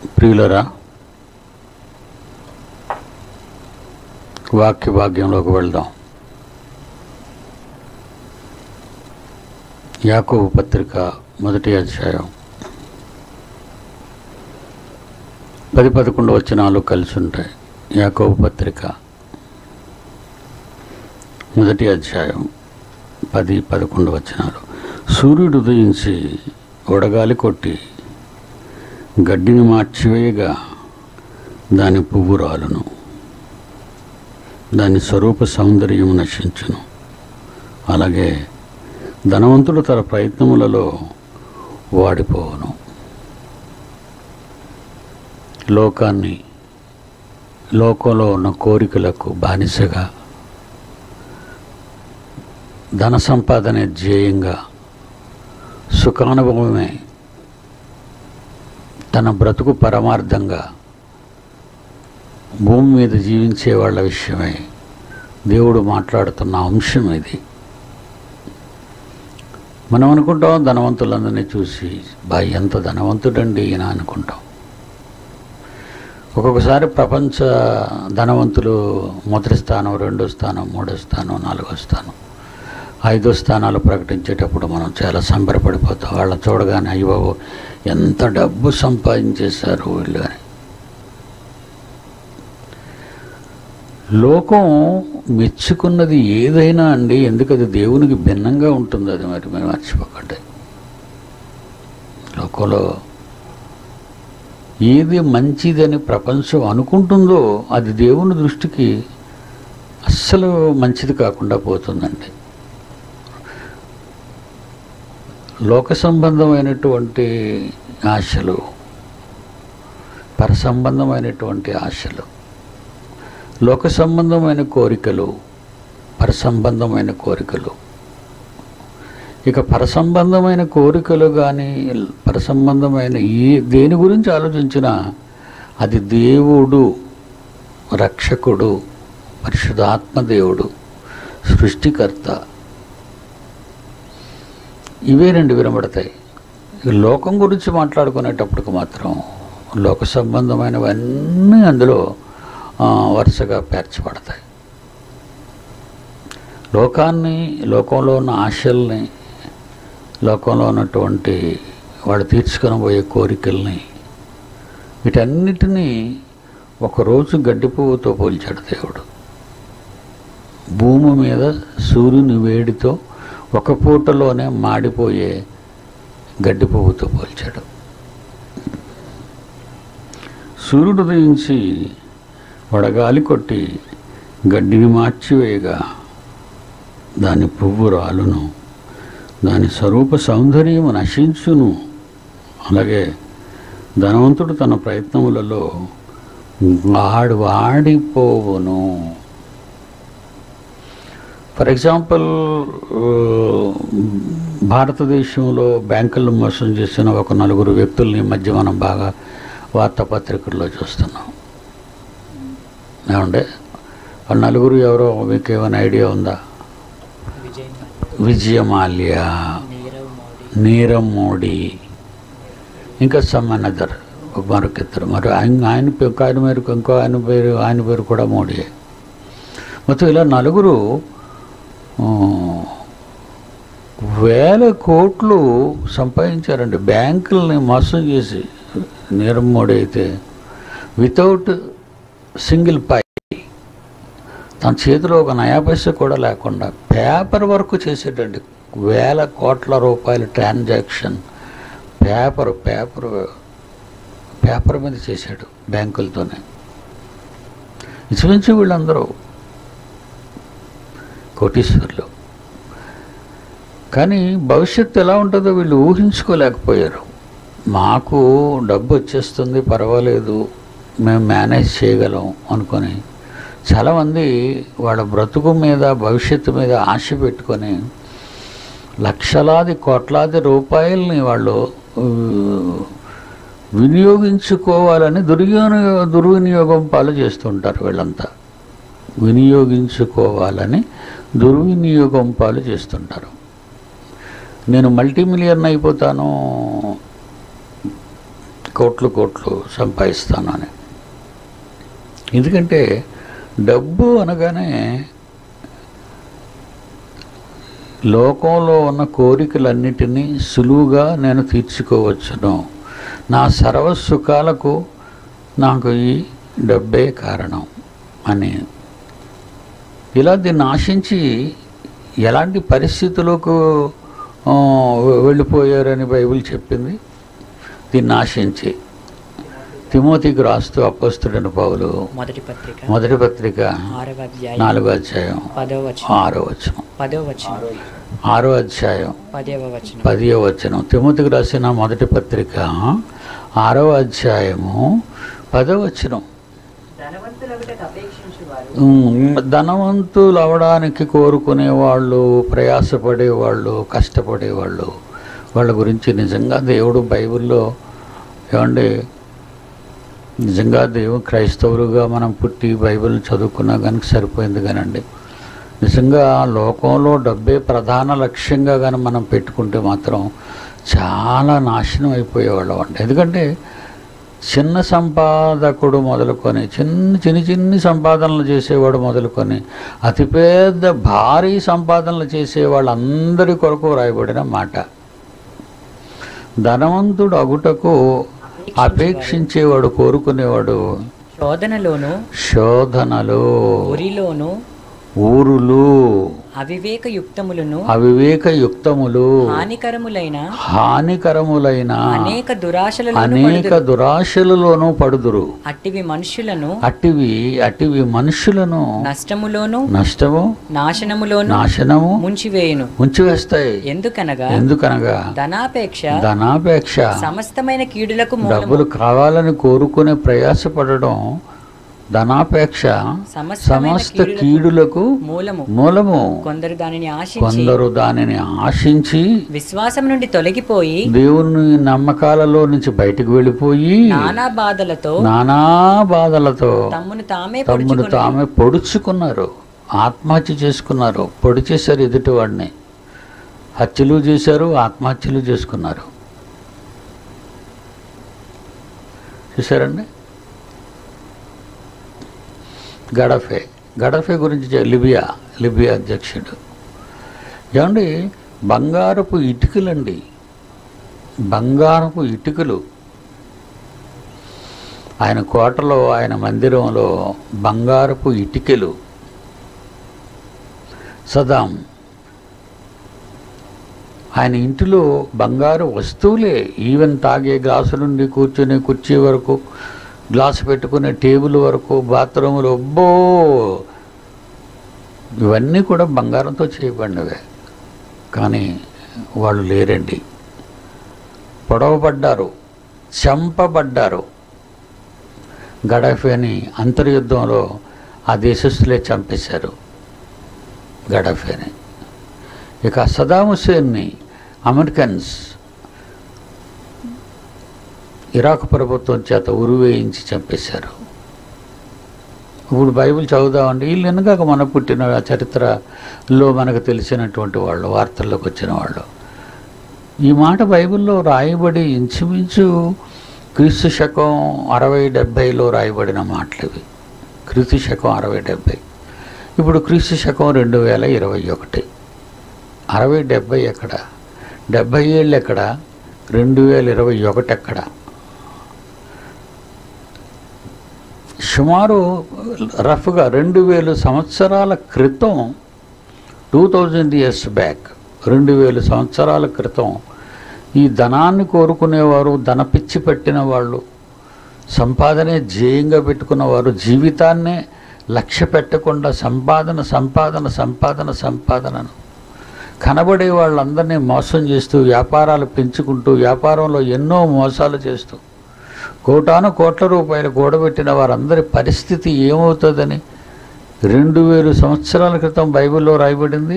ప్రియులరా వాక్య భాగ్యంలోకి వెళ్దాం యాకోబు పత్రిక మొదటి అధ్యాయం పది పదకొండు వచనాలు కలిసి ఉంటాయి యాకోబు పత్రిక మొదటి అధ్యాయం పది పదకొండు వచనాలు సూర్యుడు ఉదయించి వడగాలి కొట్టి గడ్డిని మార్చివేయగా దాని పువ్వు రాలును దాని స్వరూప సౌందర్యం నశించును అలాగే ధనవంతుడు తన ప్రయత్నములలో వాడిపోవును లోకాన్ని లోకంలో ఉన్న కోరికలకు బానిసగా ధన సంపాదనే ధ్యేయంగా సుఖానుభవమే తన బ్రతుకు పరమార్థంగా భూమి మీద జీవించే వాళ్ళ విషయమై దేవుడు మాట్లాడుతున్న అంశం ఇది మనం అనుకుంటాం ధనవంతులందరినీ చూసి బా ఎంత ధనవంతుడండి ఈయన అనుకుంటాం ఒక్కొక్కసారి ప్రపంచ ధనవంతులు మొదటి స్థానం రెండో స్థానం మూడో స్థానం నాలుగో స్థానం ఐదో స్థానాలు ప్రకటించేటప్పుడు మనం చాలా సంబరపడిపోతాం వాళ్ళ చూడగానే అయ్యో ఎంత డబ్బు సంపాదించేశారు వీళ్ళు అని లోకం మెచ్చుకున్నది ఏదైనా అండి ఎందుకు అది దేవునికి భిన్నంగా ఉంటుంది అది మరి మేము మర్చిపోకండి లోకంలో ఏది మంచిదని ప్రపంచం అనుకుంటుందో అది దేవుని దృష్టికి అస్సలు మంచిది కాకుండా పోతుందండి లోక సంబంధమైనటువంటి ఆశలు పరసంబంధమైనటువంటి ఆశలు లోక సంబంధమైన కోరికలు పరసంబంధమైన కోరికలు ఇక పరసంబంధమైన కోరికలు కానీ పరసంబంధమైన ఏ దేని గురించి ఆలోచించినా అది దేవుడు రక్షకుడు పరిశుధాత్మ దేవుడు సృష్టికర్త ఇవే రెండు వినబడతాయి ఇక లోకం గురించి మాట్లాడుకునేటప్పటికి మాత్రం లోక సంబంధమైనవన్నీ అందులో ఆ, వరుసగా పేర్చబడతాయి లోకాన్ని లోకంలో ఉన్న ఆశల్ని లోకంలో ఉన్నటువంటి వాళ్ళు తీర్చుకొని పోయే కోరికల్ని వీటన్నిటినీ ఒకరోజు గడ్డి పువ్వుతో పోల్చాడు దేవుడు భూమి మీద సూర్యుని వేడితో ఒక పూటలోనే మాడిపోయే గడ్డి పువ్వుతో పోల్చాడు సూర్యుడు ఉదయించి వడగాలి కొట్టి గడ్డిని మార్చివేయగా దాని పువ్వు రాలును దాని స్వరూప సౌందర్యము నశించును అలాగే ధనవంతుడు తన ప్రయత్నములలో వాడు వాడిపోవును ఫర్ ఎగ్జాంపుల్ భారతదేశంలో బ్యాంకులను మోసం చేసిన ఒక నలుగురు వ్యక్తుల్ని ఈ మధ్య మనం బాగా వార్తాపత్రికల్లో చూస్తున్నాం ఏమంటే ఆ నలుగురు ఎవరో మీకు ఏమైనా ఐడియా ఉందా విజయ్ విజయమాల్య నీరవ్ మోడీ నీరవ్ మోడీ ఇంకా సమ్ అనదర్ మరొకిద్దరు మరి ఆయన ఆయన పే- ఇంకో ఆయన పేరు ఇంకో ఆయన పేరు ఆయన పేరు కూడా మోడీయే మొత్తం ఇలా నలుగురు ఆ, వేల కోట్లు సంపాదించారండి బ్యాంకుల్ని మోసం చేసి నీరవ్ మోడీ అయితే వితౌట్ సింగిల్ పై తన చేతిలో ఒక నయా పైసా కూడా లేకుండా పేపర్ వర్క్ చేసేటండి వేల కోట్ల రూపాయల ట్రాన్సాక్షన్ పేపర్ పేపర్ పేపర్ మీద చేశాడు బ్యాంకులతోనే ఇంచుమించు వీళ్ళందరూ కోటీశ్వర్లు కానీ భవిష్యత్తు ఎలా ఉంటుందో వీళ్ళు ఊహించుకోలేకపోయారు మాకు డబ్బు వచ్చేస్తుంది పర్వాలేదు మేము మేనేజ్ చేయగలం అనుకొని చాలామంది వాళ్ళ బ్రతుకు మీద భవిష్యత్తు మీద ఆశ పెట్టుకొని లక్షలాది కోట్లాది రూపాయలని వాళ్ళు ఊ, వినియోగించుకోవాలని దుర్వినియోగ దుర్వినియోగం పాలు చేస్తుంటారు వీళ్ళంతా వినియోగించుకోవాలని దుర్వినియోగం పాలు చేస్తుంటారు నేను మల్టీ మిలియన్ అయిపోతాను కోట్లు కోట్లు సంపాదిస్తాను అని ఎందుకంటే డబ్బు అనగానే లోకంలో ఉన్న కోరికలన్నిటినీ సులువుగా నేను తీర్చుకోవచ్చును నా సర్వ సుఖాలకు నాకు ఈ డబ్బే కారణం అని ఇలా దీన్ని ఆశించి ఎలాంటి పరిస్థితులకు ఆ, వెళ్ళిపోయారని బైబిల్ చెప్పింది దీన్ని ఆశించి తిమోతికి రాస్తూ అపస్తుడని పౌలు మొదటి పత్రిక మొదటి పత్రిక ఆరవ అధ్యాయం నాలుగో అధ్యాయం పదవ వచనం ఆరో వచనం పదవ వచనం ఆరో అధ్యాయం పదవ వచనం పదియో వచనం తిమోతికి రాసిన మొదటి పత్రిక ఆరో అధ్యాయము పదో వచనం ధనవంతులగుటకు అపేక్షించువారు ఉమ్, ధనవంతులు అవడానికి కోరుకునే వాళ్ళు ప్రయాసపడేవాళ్ళు కష్టపడేవాళ్ళు వాళ్ళ గురించి నిజంగా దేవుడు బైబిల్లో ఏమండి నిజంగా దేవుడు క్రైస్తవులుగా మనం పుట్టి బైబిల్ చదువుకున్నా కనుక సరిపోయింది కానండి నిజంగా లోకంలో డబ్బే ప్రధాన లక్ష్యంగా కానీ మనం పెట్టుకుంటే మాత్రం చాలా నాశనం అయిపోయేవాళ్ళం అండి ఎందుకంటే చిన్న సంపాదకుడు మొదలుకొని చిన్న చిన్న చిన్ని సంపాదనలు చేసేవాడు మొదలుకొని అతిపెద్ద భారీ సంపాదనలు చేసే వాళ్ళందరి కొరకు రాయబడిన మాట ధనవంతుడు అగుటకు అపేక్షించేవాడు కోరుకునేవాడు శోధనలోను శోధనలు ఉరిలోను ఊరులు అవివేక యుక్తములను అవివేక యుక్తములు హానికరములైన హానికరములైన అనేక దురాశలను అనేక దురాశలలోనూ పడుదురు అట్టివి మనుష్యులను అట్టివి అట్టివి మనుషులను నష్టములోను నష్టము నాశనములోను నాశనము ముంచివేయును ఉంచివేస్తాయి ఎందుకనగా ఎందుకనగా ధనాపేక్ష ధనాపేక్ష సమస్తమైన కీడులకు మూలము డబ్బులు కావాలని కోరుకునే ప్రయాసపడడం ధనాపేక్ష సమస్తమైన సమస్త కీడులకు కీడులకు మూలము మూలము కొందరు దానిని ఆశించి కొందరు దానిని ఆశించి విశ్వాసం నుండి తొలగిపోయి దేవుని నమ్మకాలలో నుంచి బయటకు వెళ్ళిపోయి నానా బాధలతో నానా బాధలతో తమ్మును తామే తమ్మును పొడుచుకొని తామే పొడుచుకున్నారు ఆత్మహత్య చేసుకున్నారు పొడి చేశారు ఎదుటివాడిని హత్యలు చేశారు ఆత్మహత్యలు చేసుకున్నారు చూసారండి గడఫే గడఫే గురించి చె- లిబియా లిబియా అధ్యక్షుడు ఏమండి బంగారపు ఇటుకలండి బంగారపు ఇటుకలు ఆయన కోటలో ఆయన మందిరంలో బంగారపు ఇటుకలు సదాం ఆయన ఇంటిలో బంగారు వస్తువులే ఈవెన్ తాగే గ్లాసు నుండి కూర్చునే కుర్చీ వరకు గ్లాసు పెట్టుకునే టేబుల్ వరకు బాత్రూములు అబ్బో ఇవన్నీ కూడా బంగారంతో చేయబడినవే కానీ వాళ్ళు లేరండి పొడవబడ్డారు చంపబడ్డారు గడాఫీని అంతర్యుద్ధంలో ఆ దేశస్తులే చంపేశారు గడాఫీని ఇక సదాం హుస్సేన్ని అమెరికన్స్ ఇరాక్ ప్రభుత్వం చేత ఉరివేయించి చంపేశారు ఇప్పుడు బైబిల్ చదువుదామండి వీళ్ళు వెనుక మన పుట్టిన చరిత్రలో మనకు తెలిసినటువంటి వాళ్ళు వార్తల్లోకి వచ్చిన వాళ్ళు ఈ మాట బైబిల్లో రాయబడి ఇంచుమించు క్రీస్తు శకం అరవై డెబ్భైలో రాయబడిన మాటలు ఇవి క్రీస్తు శకం అరవై డెబ్భై ఇప్పుడు క్రీస్తు శకం రెండు వేల ఇరవై ఒకటి అరవై డెబ్భై ఎక్కడ డెబ్భై ఏళ్ళు ఎక్కడ రెండు వేల ఇరవై ఒకటి ఎక్కడ సుమారు రఫ్గా రెండు వేలు సంవత్సరాల క్రితం టూ థౌజండ్ ఇయర్స్ బ్యాక్ రెండు వేల సంవత్సరాల క్రితం ఈ ధనాన్ని కోరుకునేవారు ధన పిచ్చి పెట్టిన వాళ్ళు సంపాదనే ధ్యేయంగా పెట్టుకున్న వారు జీవితాన్నే లక్ష్య పెట్టకుండా సంపాదన సంపాదన సంపాదన సంపాదనను కనబడే వాళ్ళందరినీ మోసం చేస్తూ వ్యాపారాలు పెంచుకుంటూ వ్యాపారంలో ఎన్నో మోసాలు చేస్తూ కోటాను కోట్ల రూపాయలు కూడబెట్టిన వారందరి పరిస్థితి ఏమవుతుందని రెండు వేలు సంవత్సరాల క్రితం బైబిల్లో రాయబడింది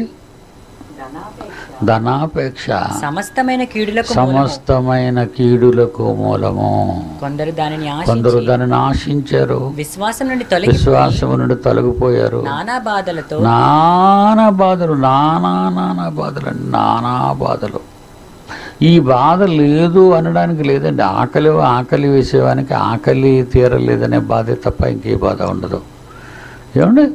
ధనాపేక్ష సమస్తమైన కీడులకు మూలము. సమస్తమైన కీడులకు మూలము కొందరు దానిని కొందరు ఆశించి దానిని ఆశించారు విశ్వాసం నుండి తొలగి విశ్వాసము నుండి తొలగిపోయారు నానా బాధలతో నానా బాధలు నానా నానా బాధలు అండి, నానా బాధలు ఈ బాధ లేదు అనడానికి లేదండి ఆకలి ఆకలి వేసేవానికి ఆకలి తీరలేదనే బాధే తప్ప ఇంకే బాధ ఉండదు ఏమండి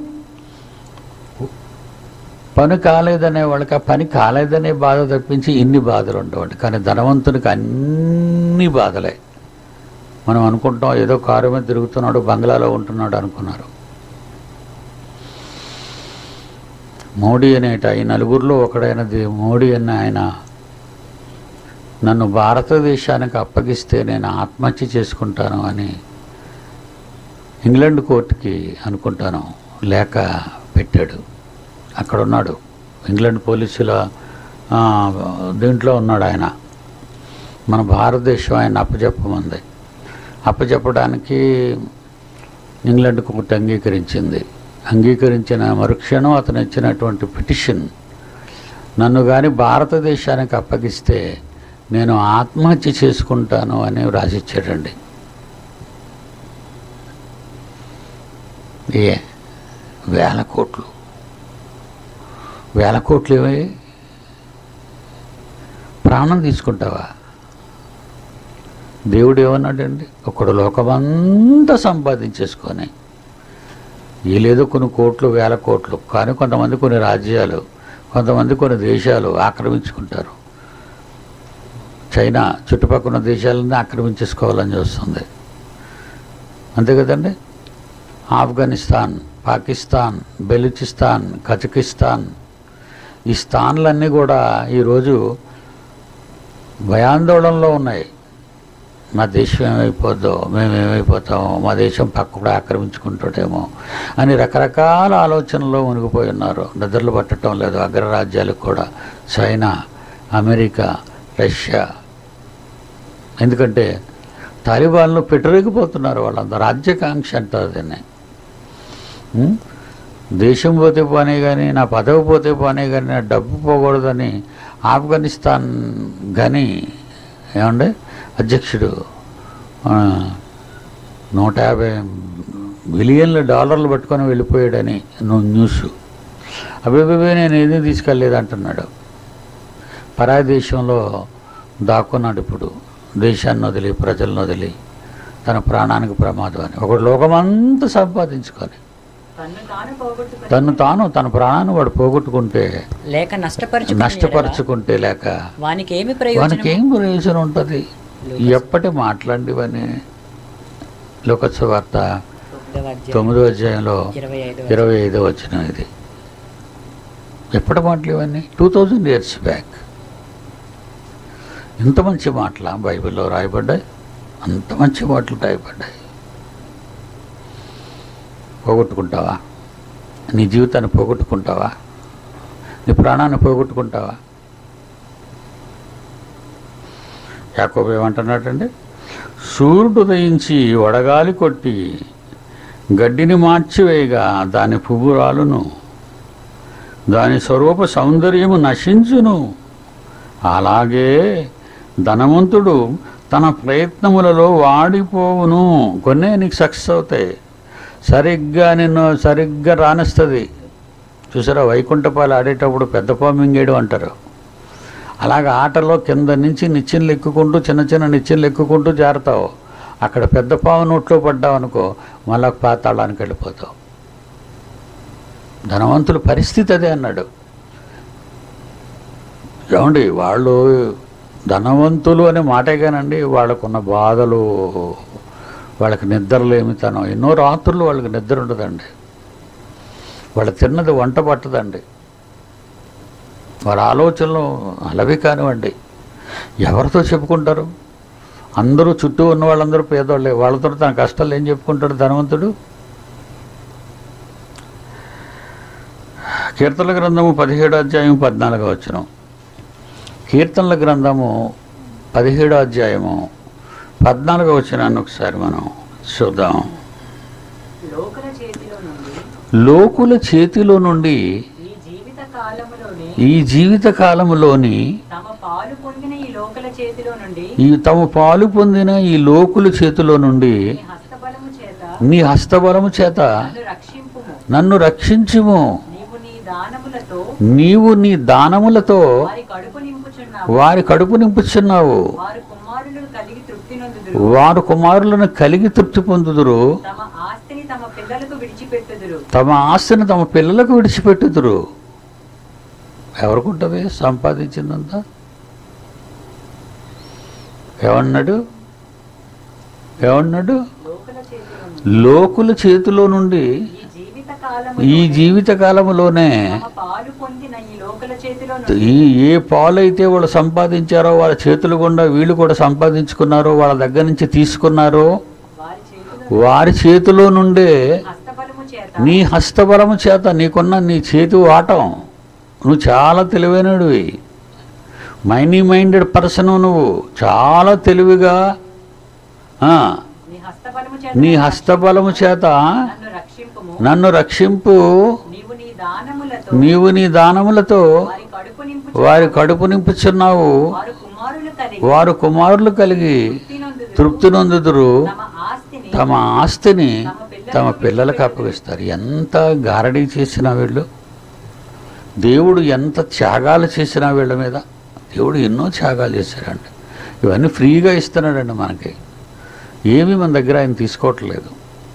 పని కాలేదనే వాళ్ళకి ఆ పని కాలేదనే బాధ తప్పించి ఇన్ని బాధలు ఉండవండి కానీ ధనవంతునికి అన్ని బాధలే మనం అనుకుంటాం ఏదో కారు మీద తిరుగుతున్నాడు బంగ్లాలో ఉంటున్నాడు అనుకున్నారు మోడీ అనేట ఈ నలుగురిలో ఒకడైనది మోడీ అన్న ఆయన నన్ను భారతదేశానికి అప్పగిస్తే నేను ఆత్మహత్య చేసుకుంటాను అని ఇంగ్లాండ్ కోర్టుకి అనుకుంటాను లేఖ పెట్టాడు అక్కడ ఉన్నాడు ఇంగ్లాండ్ పోలీసుల ఆ, దీంట్లో ఉన్నాడు ఆయన మన భారతదేశం ఆయన అప్పచెప్పమంది అప్పచెప్పడానికి ఇంగ్లాండ్ కోర్టు అంగీకరించింది అంగీకరించిన మరుక్షణం అతను ఇచ్చినటువంటి పిటిషన్ నన్ను కానీ భారతదేశానికి అప్పగిస్తే నేను ఆత్మహత్య చేసుకుంటాను అని వ్రాసిచ్చాడండి ఏ వేల కోట్లు వేల కోట్లు ఏమై ప్రాణం తీసుకుంటావా దేవుడు ఏమన్నాడండి ఒకడు లోకమంతా సంపాదించేసుకొని వీలేదో కొన్ని కోట్లు వేల కోట్లు కానీ కొంతమంది కొన్ని రాజ్యాలు కొంతమంది కొన్ని దేశాలు ఆక్రమించుకుంటారు చైనా చుట్టుపక్కల ఉన్న దేశాలన్నీ ఆక్రమించేసుకోవాలని చూస్తుంది అంతే కదండి ఆఫ్ఘనిస్తాన్ పాకిస్తాన్ బెలూచిస్తాన్ కజకిస్తాన్ ఈ స్థాన్లన్నీ కూడా ఈరోజు భయాందోళనలో ఉన్నాయి మా దేశం ఏమైపోద్దో మేము ఏమైపోతామో మా దేశం పక్కడు ఆక్రమించుకుంటాడేమో అని రకరకాల ఆలోచనలో మునిగిపోయి ఉన్నారు నిద్రలు పట్టడం లేదు అగ్రరాజ్యాలకు కూడా చైనా అమెరికా రష్యా ఎందుకంటే తాలిబాన్లు పెట్టరేగిపోతున్నారు వాళ్ళందరూ రాజ్యకాంక్ష అంటారు దీన్ని ఉం? దేశం పోతే పోనే కానీ నా పదవి పోతే పోనే కానీ నా డబ్బు పోకూడదని ఆఫ్ఘనిస్తాన్ గని ఏమండి అధ్యక్షుడు ఆ, నూట యాభై బిలియన్ల డాలర్లు పట్టుకొని వెళ్ళిపోయాడని ను- న్యూస్ అభిబాబే నేను ఏదీ తీసుకెళ్ళలేదు అంటున్నాడు పరాయి దేశంలో దాక్కున్నాడు ఇప్పుడు దేశాన్ని వదిలి ప్రజలను వదిలి తన ప్రాణానికి ప్రమాదం అని ఒకడు లోకమంతా సంపాదించుకొని తన్ను తాను పోగొట్టుకుని తను తాను తన ప్రాణాన్ని వాడు పోగొట్టుకుంటే లేక నష్టపరుచుకుని నష్టపరుచుకుంటే లేక వానికి ఏమి వానికి ప్రయోజనం ఏం ప్రయోజనం ఉంటుంది ఎప్పటి మాట్లాడివని లోకస్వార్త తొమ్మిదవ అధ్యాయం, తొమ్మిదో అధ్యాయంలో ఇరవై ఐదవ ఇరవై ఐదో వచ్చిన ఇది ఎప్పటి మాటలు ఇవన్నీ టూ థౌజండ్ ఇయర్స్ బ్యాక్ ఇంత మంచి మాటల బైబిల్లో రాయబడ్డాయి అంత మంచి మాటలు రాయబడ్డాయి పోగొట్టుకుంటావా నీ జీవితాన్ని పోగొట్టుకుంటావా నీ ప్రాణాన్ని పోగొట్టుకుంటావా యాకోబు ఏమంటున్నాడండి సూర్యుడు ఉదయించి వడగాలి కొట్టి గడ్డిని మార్చివేయగా దాని పువ్వురాలును దాని స్వరూప సౌందర్యము నశించును అలాగే ధనవంతుడు తన ప్రయత్నములలో వాడిపోవును కొన్నే నీకు సక్సెస్ అవుతాయి సరిగ్గా నిన్ను సరిగ్గా రానిస్తుంది చూసారా వైకుంఠపాలు ఆడేటప్పుడు పెద్ద పామింగేడు అంటారు అలాగ ఆటలో కింద నుంచి నిచ్చెనలు ఎక్కుకుంటూ చిన్న చిన్న నిచ్చెనలు ఎక్కుకుంటూ జారుతావు అక్కడ పెద్ద పాము నోట్లో పడ్డావు అనుకో మళ్ళా పాతాళానికి వెళ్ళిపోతావు ధనవంతుల పరిస్థితి అదే అన్నాడు ఏమండి వాళ్ళు ధనవంతులు అనే మాటే కానండి వాళ్ళకున్న బాధలు వాళ్ళకి నిద్రలేమితనం ఎన్నో రాత్రులు వాళ్ళకి నిద్ర ఉండదండి వాళ్ళు తిన్నది వంట పట్టదండి వాళ్ళ ఆలోచనలు అలవి కానివ్వండి ఎవరితో చెప్పుకుంటారు అందరూ చుట్టూ ఉన్న వాళ్ళందరూ పేదవాళ్ళే వాళ్ళతో తన కష్టాలు ఏం చెప్పుకుంటాడు ధనవంతుడు కీర్తనల గ్రంథము పదిహేడో అధ్యాయం పద్నాలుగో వచ్చిన కీర్తనల గ్రంథము పదిహేడో అధ్యాయము పద్నాలుగో వచ్చినాన్ని ఒకసారి మనం చూద్దాం లోకల చేతిలో నుండి లోకుల చేతిలో నుండి ఈ జీవిత కాలములోనే ఈ జీవిత కాలములోని తమ పాలు పొందిన ఈ లోకల చేతిలో నుండి ఈ తమ పాలు పొందిన ఈ లోకుల చేతిలో నుండి నీ హస్తబలము చేత నీ హస్తబలము చేత నన్ను రక్షింపుము నన్ను రక్షించుము నీవు నీ దానములతో నీవు నీ దానములతో వారి కడుపు నింపుచున్నావు వారి కడుపు నింపుచున్నావు వారు కుమారులను కలిగి తృప్తి నొందుదురు వారు కుమారులను కలిగి తృప్తి పొందుదురు తమ ఆస్తిని తమ పిల్లలకు విడిచిపెట్టుదురు తమ ఆస్తిని తమ పిల్లలకు విడిచిపెట్టుదురు ఎవరికుంటుంది సంపాదించిందంతా ఏమన్నాడు ఏమన్నాడు లోకల చేతిలో లోకుల చేతిలో నుండి ఈ జీవిత కాలము ఈ జీవిత కాలములోనే తమ పాలు పొందిన ఈ లోకల చేతిలో నుండి ఈ ఏ పాలైతే వాళ్ళు సంపాదించారో వాళ్ళ చేతులు గుండా వీళ్ళు కూడా సంపాదించుకున్నారో వాళ్ళ దగ్గర నుంచి తీసుకున్నారో వారి చేతిలో వారి చేతిలో నుండే హస్తబలము చేత నీ హస్తబలము చేత నీకున్న నీ చేతి వాటం నువ్వు చాలా తెలివైనడివి మైనీ మైండెడ్ పర్సన్ నువ్వు చాలా తెలివిగా ఆ, నీ హస్తబలము చేత నీ హస్తబలము చేత నన్ను రక్షింపుము నన్ను రక్షింపు నీవు నీ దానములతో నీవు నీ దానములతో వారి కడుపు నింపు వారి కడుపు నింపుచున్నావు వారు కుమారులు కలిగి వారు కుమారులు కలిగి తృప్తి నొందుదురు. తృప్తి నొందుదురు తమ ఆస్తిని తమ ఆస్తిని తమ పిల్లలకు అప్పగిస్తారు ఎంత గారడీ చేసిన వీళ్ళు దేవుడు ఎంత త్యాగాలు చేసినా వీళ్ళ మీద దేవుడు ఎన్నో త్యాగాలు చేశాడండి ఇవన్నీ ఫ్రీగా ఇస్తున్నాడండి మనకి ఏమీ మన దగ్గర ఆయన తీసుకోవట్లేదు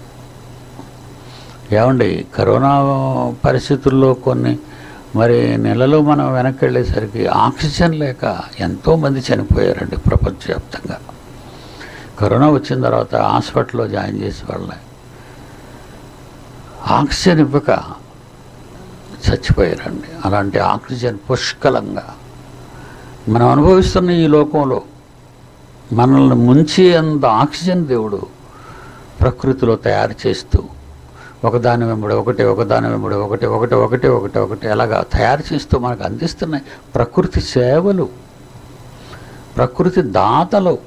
ఏమండి కరోనా పరిస్థితుల్లో కొన్ని మరి నెలలు మనం వెనక్కి వెళ్ళేసరికి ఆక్సిజన్ లేక ఎంతోమంది చనిపోయారండి ప్రపంచవ్యాప్తంగా కరోనా వచ్చిన తర్వాత హాస్పిటల్లో జాయిన్ చేసి వాళ్ళని ఆక్సిజన్ ఇవ్వక చచ్చిపోయారండి అలాంటి ఆక్సిజన్ పుష్కలంగా మనం అనుభవిస్తున్న ఈ లోకంలో మనల్ని ముంచే అంత ఆక్సిజన్ దేవుడు ప్రకృతిలో తయారు చేస్తూ ఒకదాని వెంబడి ఒకటి ఒకదాని వెంబడి ఒకటి ఒకటి ఒకటి ఒకటి ఒకటి అలాగా తయారు చేస్తూ మనకు అందిస్తున్నాయి ప్రకృతి సేవలు ప్రకృతి దాతలు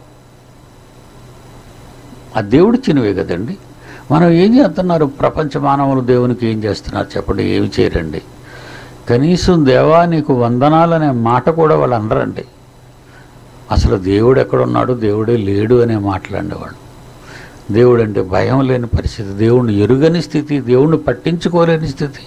ఆ దేవుడి చిన్నవే కదండి మనం ఏం చేస్తున్నారు ప్రపంచ మానవులు దేవునికి ఏం చేస్తున్నారు చెప్పండి ఏమి చేయరండి కనీసం దేవా నీకు వందనాలనే మాట కూడా వాళ్ళు అనరండి అసలు దేవుడు ఎక్కడున్నాడు దేవుడే లేడు అనే మాట్లాడేవాడు దేవుడు అంటే భయం లేని పరిస్థితి దేవుణ్ణి ఎరుగని స్థితి దేవుణ్ణి పట్టించుకోలేని స్థితి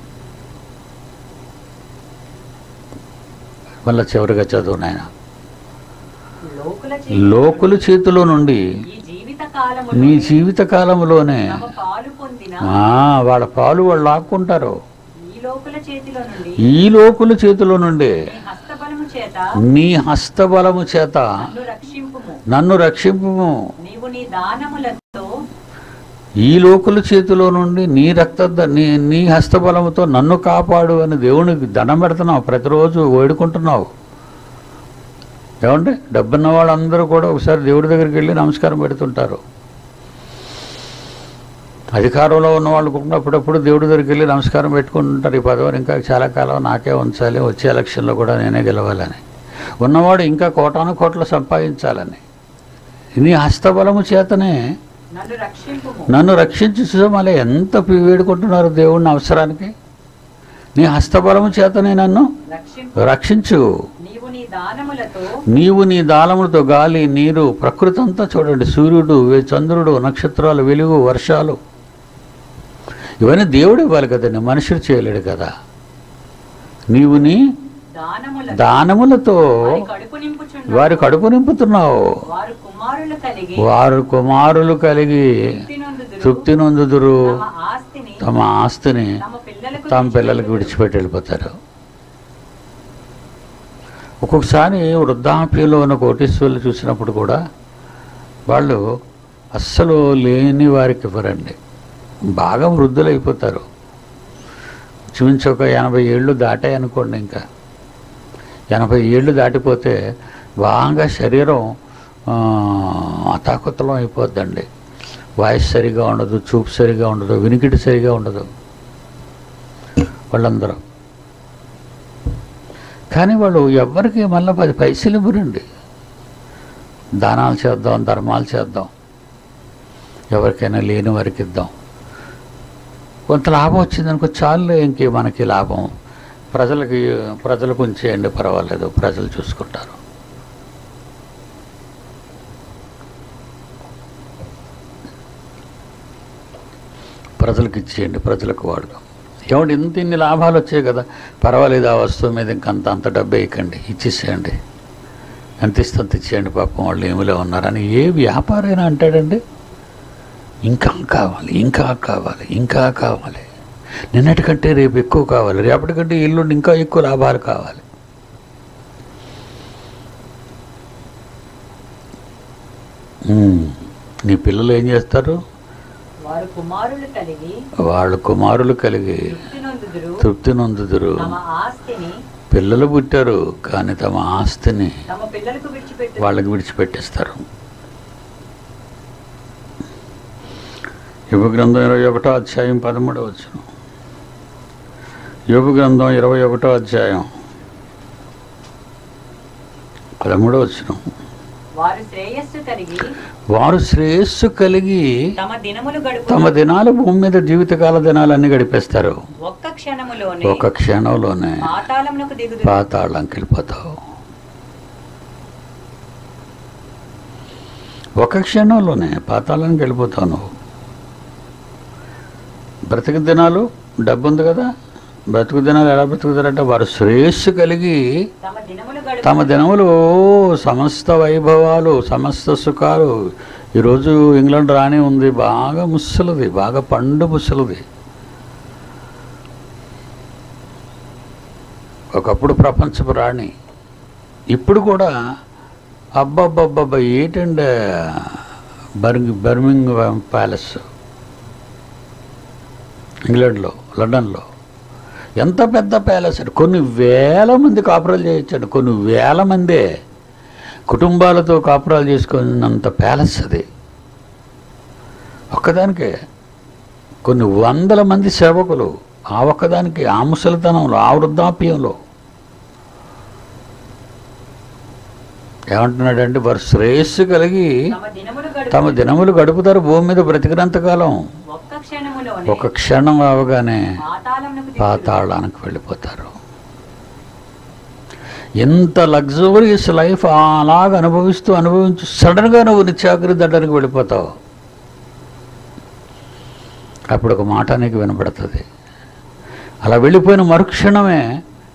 మళ్ళీ చివరిగా చదువు నాయన లోకుల లోకుల చేతిలో నుండి ఈ జీవిత కాలము నీ జీవిత కాలంలోనే తమ పాలు పొందిన ఆ, వాళ్ళ పాలు వాళ్ళు లాక్కుంటారు ఈ లోకుల చేతిలో నుండి ఈ లోకుల చేతిలో నుండి నీ హస్తబలము చేత నీ హస్తబలము చేత నన్ను రక్షింపుము నన్ను రక్షింపుము నీవు నీ దానములతో ఈ లోకుల చేతిలో నుండి నీ రక్త నీ నీ హస్తబలముతో నన్ను కాపాడు అని దేవునికి దండం పెడుతున్నావు ప్రతిరోజు వేడుకుంటున్నావు ఏమంటే డబ్బున్న వాళ్ళందరూ కూడా ఒకసారి దేవుడి దగ్గరికి వెళ్ళి నమస్కారం పెడుతుంటారు అధికారంలో ఉన్న వాళ్ళు కూడా అప్పుడప్పుడు దేవుడి దగ్గరికి వెళ్ళి నమస్కారం పెట్టుకుంటుంటారు ఈ పదవిని ఇంకా చాలా కాలం నాకే ఉంచాలి వచ్చే ఎలక్షన్లో కూడా నేనే గెలవాలని ఉన్నవాడు ఇంకా కోటాను కోట్లు సంపాదించాలని నీ హస్తబలము చేతనే నన్ను రక్షింపుము నన్ను రక్షించు సుమలే ఎంత పి- వేడుకుంటున్నారు దేవుడిని అవసరానికి నీ హస్తబలము చేతనే నన్ను రక్షింపు రక్షించు నీవు నీ దానములతో నీవు నీ దాళములతో గాలి నీరు ప్రకృతి అంతా చూడండి సూర్యుడు వే- చంద్రుడు నక్షత్రాలు వెలుగు వర్షాలు ఇవన్నీ దేవుడు ఇవ్వాలి కదండి మనుషుడు చేయలేడు కదా నీవు నీ దానములతో దానములతో వారి కడుపు నింపుచున్నావు వారి కడుపు నింపుతున్నావు వారు కుమారులు కలిగి వారు కుమారులు కలిగి తృప్తి నొందుదురు. తృప్తి నొందుదురు తమ ఆస్తిని తమ ఆస్తిని తమ పిల్లలకు తమ పిల్లలకి విడిచిపెట్టి వెళ్ళిపోతారు ఒక్కొక్కసారి వృద్ధాప్యంలో ఉన్న కోటీశ్వరులు చూసినప్పుడు కూడా వాళ్ళు అస్సలు లేని వారికి ఇవ్వరండి బాగా వృద్ధులైపోతారు చూపించి ఒక ఎనభై ఏళ్ళు దాటాయి అనుకోండి ఇంకా ఎనభై ఏళ్ళు దాటిపోతే బాగా శరీరం ఆ, అతాకుతలం అయిపోద్దండి వాయిస్ సరిగా ఉండదు చూపు సరిగా ఉండదు వినికిడి సరిగా ఉండదు వాళ్ళందరూ కానీ వాళ్ళు ఎవ్వరికి మళ్ళీ పది పైసలు ఇవ్వరండి దానాలు చేద్దాం ధర్మాలు చేద్దాం ఎవరికైనా లేని వారికి ఇద్దాం కొంత లాభం వచ్చిందనుకో చాలు ఇంకే మనకి లాభం ప్రజలకి ప్రజలకు ఉంచేయండి పర్వాలేదు ప్రజలు చూసుకుంటారు ప్రజలకు ఇచ్చేయండి ప్రజలకు వాడుదాం ఏమంటే ఇంత ఇన్ని లాభాలు వచ్చాయి కదా పర్వాలేదు ఆ వస్తువు మీద ఇంకంత అంత డబ్బు వేయకండి ఇచ్చేసేయండి ఎంత ఇస్తే అంత ఇచ్చేయండి పాపం వాళ్ళు ఏమిలో ఉన్నారని ఏ వ్యాపారైనా అంటాడండి ఇంకా కావాలి ఇంకా కావాలి ఇంకా కావాలి నిన్నటికంటే రేపు ఎక్కువ కావాలి రేపటికంటే ఎల్లుండి ఇంకా ఎక్కువ లాభాలు కావాలి ఉమ్, నీ పిల్లలు ఏం చేస్తారు వారు కుమారులు కలిగి వాళ్ళ కుమారులు కలిగి తృప్తి నొందుదురు తృప్తి నొందుదురు తమ ఆస్తిని పిల్లలు పుట్టారు కానీ తమ ఆస్తిని తమ పిల్లలకు విడిచిపెట్టు వాళ్ళకి విడిచిపెట్టేస్తారు యువ గ్రంథం ఇరవై ఒకటో అధ్యాయం పదమూడవ వచ్చిన యువ గ్రంథం ఇరవై ఒకటో అధ్యాయం పదమూడవ వచ్చిన వారు శ్రేయస్సు కలిగి వారు శ్రేయస్సు కలిగి తమ దినములు గడుపు తమ దినాలు భూమి మీద జీవితకాల దినాలన్నీ గడిపేస్తారు ఒక్క క్షణములోనే ఒక క్షణంలోనే పాతాళమునకు దిగుదు పాతాళంకి వెళ్ళిపోతావు ఒక క్షణంలోనే పాతాళానికి వెళ్ళిపోతావు నువ్వు బ్రతికి దినాలు డబ్బు ఉంది కదా బ్రతుకు దినాలు ఎలా బ్రతుకుతారంటే వారు శ్రేయస్సు కలిగి తమ దినములు గడుపు తమ దినములు సమస్త వైభవాలు సమస్త సుఖాలు ఈరోజు ఇంగ్లాండ్ రాని ఉంది బాగా ముసలిది బాగా పండు ముసలిది ఒకప్పుడు ప్రపంచపు రాణి ఇప్పుడు కూడా అబ్బబ్బబ్బబ్బ ఏంటండి బర్గ్ బర్మింగ్ ప్యాలెస్ ఇంగ్లాండ్లో లండన్లో ఎంత పెద్ద ప్యాలెస్ అండి కొన్ని వేల మంది కాపురాలు చేయొచ్చండి కొన్ని వేల మందే కుటుంబాలతో కాపురాలు చేసుకున్నంత ప్యాలెస్ అది ఒక్కదానికే కొన్ని వందల మంది సేవకులు ఆ ఒక్కదానికి ఆ ముసలితనంలో ఆ వృద్ధాప్యంలో ఏమంటున్నాడంటే వారు శ్రేయస్సు కలిగి తమ దినములు గడుపు తమ దినములు గడుపుతారు భూమి మీద బ్రతికినంతకాలం ఒక్క క్షణములోనే ఒక క్షణం అవగానే పాతాళమునకు దిగుదు పాతాళానికి వెళ్ళిపోతారు ఎంత లగ్జూరియస్ లైఫ్ అలాగ అనుభవిస్తూ అనుభవించు సడన్గా నువ్వు నిత్యాగ్రి దడ్డానికి వెళ్ళిపోతావు అప్పుడు ఒక మాట నీకు వినపడుతుంది అలా వెళ్ళిపోయిన మరుక్షణమే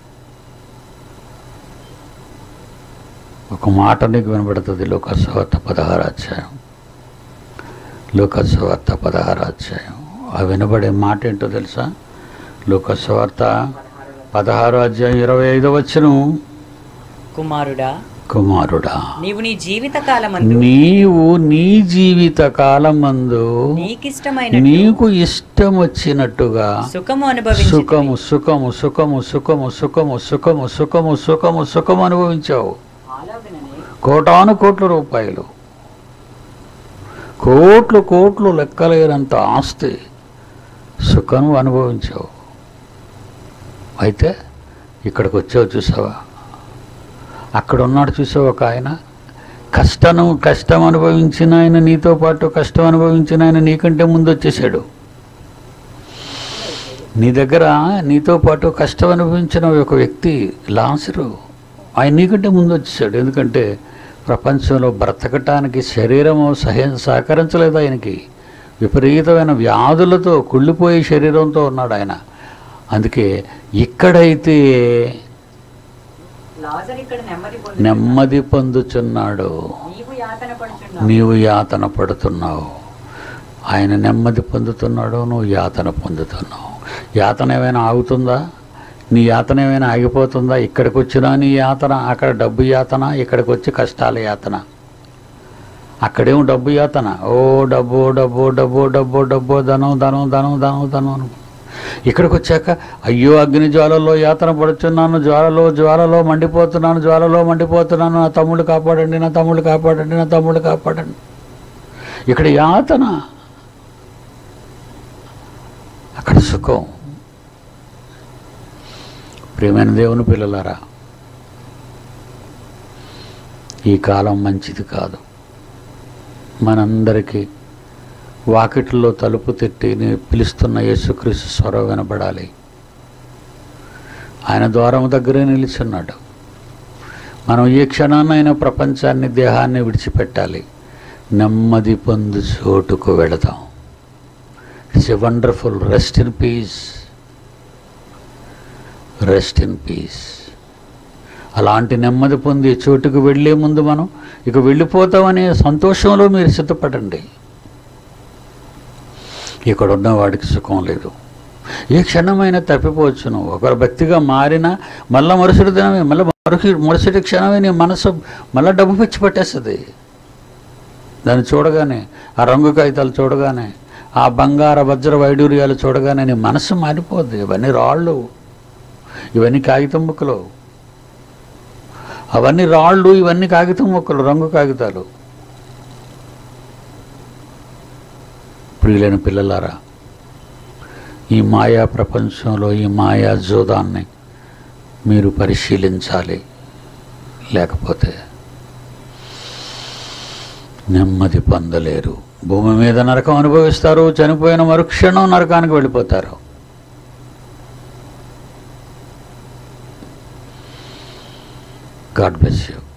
ఒక మాట నీకు వినపడుతుంది లోకస్వార్త పదహారు అధ్యాయం లోకస్వార్త పదహారు అధ్యాయం ఆ వినబడే మాట ఏంటో తెలుసా లోకస్వార్త పదహారు అధ్యాయం ఇరవై ఐదో వచ్చును కుమారుడా కుమారుడా నీవు నీ జీవిత కాలమందు నీవు నీ జీవిత కాలమందు నీకిష్టమైన నీకు ఇష్టం వచ్చినట్టుగా సుఖము అనుభవించి సుఖము సుఖము సుఖము సుఖము సుఖము సుఖము సుఖము సుఖము సుఖము అనుభవించావు అలాగననే కోటాను కోట్ల రూపాయలు కోట్లు కోట్లు లెక్కలేనంత ఆస్తి సుఖము అనుభవించావు అయితే ఇక్కడికి వచ్చావు చూసావా అక్కడ ఉన్నాడు చూసావు ఒక ఆయన కష్టం కష్టం అనుభవించిన ఆయన నీతో పాటు కష్టం అనుభవించిన ఆయన నీకంటే ముందు వచ్చేసాడు నీ దగ్గర నీతో పాటు కష్టం అనుభవించిన ఒక వ్యక్తి లాసరు ఆయన నీకంటే ముందు వచ్చేసాడు ఎందుకంటే ప్రపంచంలో బ్రతకటానికి శరీరం సహ సహకరించలేదు ఆయనకి విపరీతమైన వ్యాధులతో కుళ్ళిపోయే శరీరంతో ఉన్నాడు ఆయన అందుకే ఇక్కడైతే లాజర్ ఇక్కడ నెమ్మది పొంది నెమ్మది పొందుచున్నాడు నీవు యాతన పడుచున్నావు నీవు యాతన పడుతున్నావు ఆయన నెమ్మది పొందుతున్నాడు నువ్వు యాతన పొందుతున్నావు యాతన ఏమైనా ఆగుతుందా నీ యాతన ఏమైనా ఆగిపోతుందా ఇక్కడికి వచ్చినా నీ యాతన అక్కడ డబ్బు యాతన ఇక్కడికి వచ్చి కష్టాల యాతన అక్కడేమో డబ్బు యాతన ఓ డబ్బు డబ్బు డబ్బు డబ్బు డబ్బు ధనం ధనం ధనం ధనం ధనం అని. ఇక్కడికి వచ్చాక అయ్యో అగ్ని జ్వాలలో యాతన పడుచున్నాను జ్వాలలో జ్వాలలో మండిపోతున్నాను జ్వాలలో మండిపోతున్నాను నా తమ్ముడు కాపాడండి నా తమ్ముడు కాపాడండి నా తమ్ముడు కాపాడండి ఇక్కడ యాతన అక్కడ సుఖం ప్రియమైన దేవుని పిల్లలారా ఈ కాలం మంచిది కాదు మనందరికీ వాకిట్లో తలుపు తట్టి నీ పిలుస్తున్న యేసుక్రీస్తు స్వరం వినబడాలి ఆయన ద్వారం దగ్గరే నిలిచున్నాడు మనం ఏ క్షణాన్నైనా ప్రపంచాన్ని దేహాన్ని విడిచిపెట్టాలి నెమ్మది పొందు చోటుకు వెళదాం it's a wonderful rest in peace rest in peace అలాంటి నెమ్మది పొంది చోటుకు వెళ్ళే ముందు మనం ఇక వెళ్ళిపోతామనే సంతోషంలో మీరు సిద్ధపడండి ఇక్కడ ఉన్న వాడికి సుఖం లేదు ఏ క్షణమైనా తప్పిపోవచ్చును ఒకరు భక్తిగా మారినా మళ్ళా మరుసటి దినమే మళ్ళీ మరుసటి మరుసటి క్షణమే నీ మనసు మళ్ళీ డబ్బు పిచ్చి పట్టేస్తుంది దాన్ని చూడగానే ఆ రంగు కాగితాలు చూడగానే ఆ బంగార వజ్ర వైడూర్యాలు చూడగానే నీ మనసు మారిపోద్ది ఇవన్నీ రాళ్ళు ఇవన్నీ కాగితం ముక్కలు అవన్నీ రాళ్ళు ఇవన్నీ కాగితం ముక్కలు రంగు కాగితాలు ప్రియులైన పిల్లలారా ఈ మాయా ప్రపంచంలో ఈ మాయా జోదాన్ని మీరు పరిశీలించాలి లేకపోతే నెమ్మది పొందలేరు భూమి మీద నరకం అనుభవిస్తారు చనిపోయిన మరుక్షణం నరకానికి వెళ్ళిపోతారు గాడ్ బ్లెస్ యూ